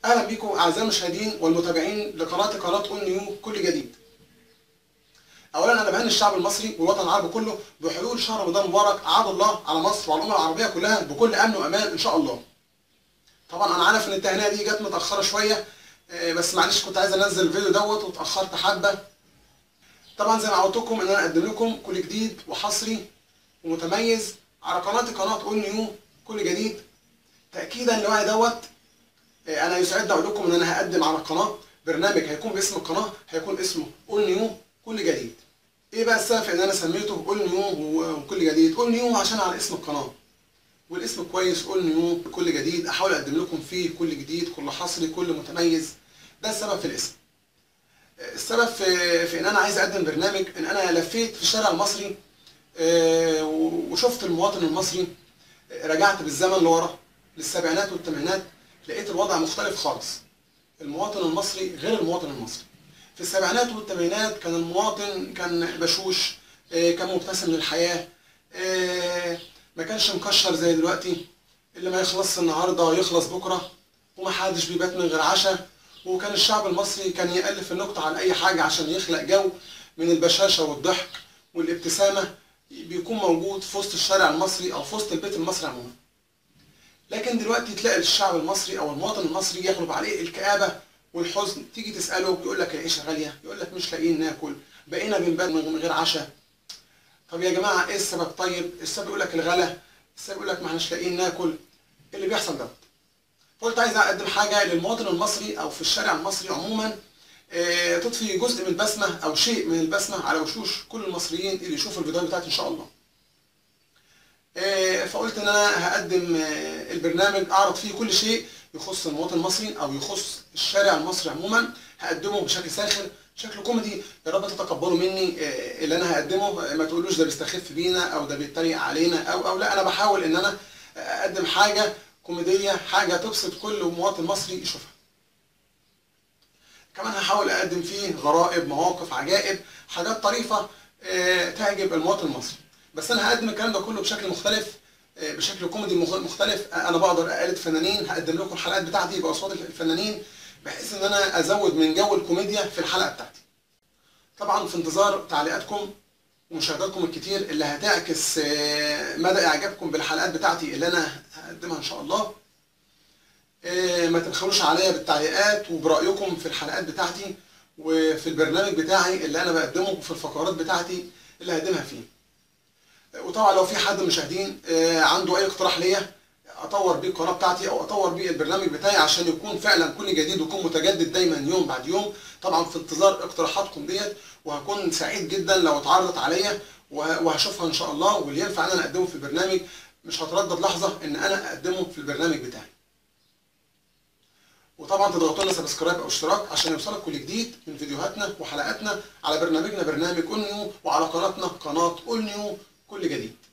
اهلا بكم اعزائي المشاهدين والمتابعين لقناه قناه اون نيو كل جديد. اولا انا بهني الشعب المصري والوطن العربي كله بحلول شهر رمضان مبارك اعاد الله على مصر وعلى الامه العربيه كلها بكل امن وامان ان شاء الله. طبعا انا عارف ان التهنئه دي جت متاخره شويه آه، بس معلش كنت عايز انزل الفيديو دوت واتاخرت حبه. طبعا زي ما عودتكم ان انا اقدم لكم كل جديد وحصري ومتميز على قناتي قناه اون نيو كل جديد تاكيدا لوعي دوت آه، انا يسعدني اقول لكم ان انا هقدم على القناه برنامج هيكون باسم القناه هيكون اسمه اول نيو كل جديد ايه بقى السبب في ان انا سميته اول نيو وكل جديد اول نيو عشان على اسم القناه والاسم كويس اول نيو كل جديد احاول اقدم لكم فيه كل جديد كل حصري كل متميز ده السبب في الاسم آه، السبب في, في ان انا عايز اقدم برنامج ان انا لفيت في الشارع المصري آه، وشفت المواطن المصري آه، رجعت بالزمن لورا للسبعينات والثمانينات لقيت الوضع مختلف خالص المواطن المصري غير المواطن المصري في السبعينات والثمانينات كان المواطن كان بشوش آه، كان مبتسم للحياة آه، ما كانش مكشر زي دلوقتي اللي ما يخلصش النهارده يخلص بكره ومحدش بيبات من غير عشاء وكان الشعب المصري كان يألف النكتة على أي حاجة عشان يخلق جو من البشاشة والضحك والابتسامة بيكون موجود في وسط الشارع المصري أو في وسط البيت المصري عموما لكن دلوقتي تلاقي الشعب المصري او المواطن المصري يغلب عليه الكآبة والحزن تيجي تسأله يقول لك العيشة غالية يقول لك مش لاقيين ناكل بقينا بنبات من غير عشاء طب يا جماعة ايه السبب طيب السبب يقول لك الغلا السبب يقول لك ما احناش لاقيين ناكل إيه اللي بيحصل دوت فقلت عايز اقدم حاجة للمواطن المصري او في الشارع المصري عموما آه، تضفي جزء من البسمة او شيء من البسمة على وشوش كل المصريين اللي يشوفوا الفيديوهات بتاعتي ان شاء الله آه، فقلت ان انا هقدم آه، البرنامج اعرض فيه كل شيء يخص المواطن المصري او يخص الشارع المصري عموما هقدمه بشكل ساخر بشكل كوميدي يا رب تتقبلوا مني آه، اللي انا هقدمه آه، ما تقولوش ده بيستخف بينا او ده بيتريق علينا او او لا انا بحاول ان انا اقدم حاجه كوميديه حاجه تبسط كل مواطن مصري يشوفها كمان هحاول اقدم فيه غرائب مواقف عجائب حاجات طريفه آه، تعجب المواطن المصري بس انا هقدم الكلام ده كله بشكل مختلف آه، بشكل كوميدي مخ- مختلف آه، انا بقدر اقلد فنانين هقدم لكم الحلقات بتاعتي باصوات الفنانين بحيث ان انا ازود من جو الكوميديا في الحلقه بتاعتي طبعا في انتظار تعليقاتكم ومشاهداتكم الكتير اللي هتعكس آه، مدى اعجابكم بالحلقات بتاعتي اللي انا هقدمها ان شاء الله آه، ما تبخلوش عليا بالتعليقات وبرأيكم في الحلقات بتاعتي وفي البرنامج بتاعي اللي انا بقدمه وفي الفقرات بتاعتي اللي هقدمها فيه وطبعا لو في حد من المشاهدين آه، عنده اي اقتراح ليا اطور بيه القناه بتاعتي او اطور بيه البرنامج بتاعي عشان يكون فعلا كل جديد ويكون متجدد دايما يوم بعد يوم طبعا في انتظار اقتراحاتكم ديت وهكون سعيد جدا لو اتعرضت عليا وه- وهشوفها ان شاء الله واللي ينفع ان انا اقدمه في البرنامج مش هتردد لحظه ان انا اقدمه في البرنامج بتاعي وطبعا تضغطوا لنا سبسكرايب او اشتراك عشان يوصلك كل جديد من فيديوهاتنا وحلقاتنا على برنامجنا برنامج اول نيو وعلى قناتنا قناه اول نيو كل جديد